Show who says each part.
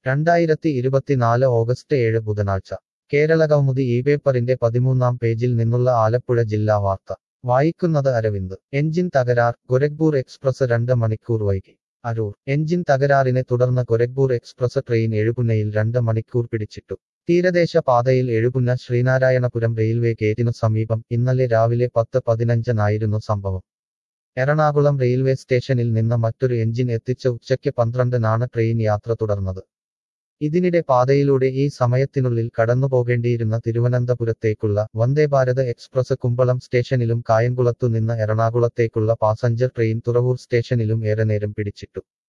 Speaker 1: രണ്ടായിരത്തി ഇരുപത്തിനാല് ഓഗസ്റ്റ് ഏഴ് ബുധനാഴ്ച കേരളകൗമുദി ഈ പേപ്പറിന്റെ പതിമൂന്നാം പേജിൽ നിന്നുള്ള ആലപ്പുഴ ജില്ലാ വാർത്ത വായിക്കുന്നത് അരവിന്ദ് എഞ്ചിൻ തകരാർ ഗോരഖ്പൂർ എക്സ്പ്രസ് രണ്ട് മണിക്കൂർ വൈകി അരൂർ എഞ്ചിൻ തകരാറിനെ തുടർന്ന് ഗോരഖ്പൂർ എക്സ്പ്രസ് ട്രെയിൻ എഴുപുന്നയിൽ രണ്ട് മണിക്കൂർ പിടിച്ചിട്ടു തീരദേശ പാതയിൽ എഴുപുന്ന ശ്രീനാരായണപുരം റെയിൽവേ ഗേറ്റിനു സമീപം ഇന്നലെ രാവിലെ പത്ത് പതിനഞ്ചിനായിരുന്നു സംഭവം എറണാകുളം റെയിൽവേ സ്റ്റേഷനിൽ നിന്ന് മറ്റൊരു എഞ്ചിൻ എത്തിച്ച ഉച്ചയ്ക്ക് പന്ത്രണ്ടിനാണ് ട്രെയിൻ യാത്ര തുടർന്നത് ഇതിനിടെ പാതയിലൂടെ ഈ സമയത്തിനുള്ളിൽ കടന്നുപോകേണ്ടിയിരുന്ന തിരുവനന്തപുരത്തേക്കുള്ള വന്ദേഭാരത് എക്സ്പ്രസ് കുമ്പളം സ്റ്റേഷനിലും കായംകുളത്തു നിന്ന് എറണാകുളത്തേക്കുള്ള പാസഞ്ചർ ട്രെയിൻ തുറവൂർ സ്റ്റേഷനിലും ഏറെ നേരം പിടിച്ചിട്ടു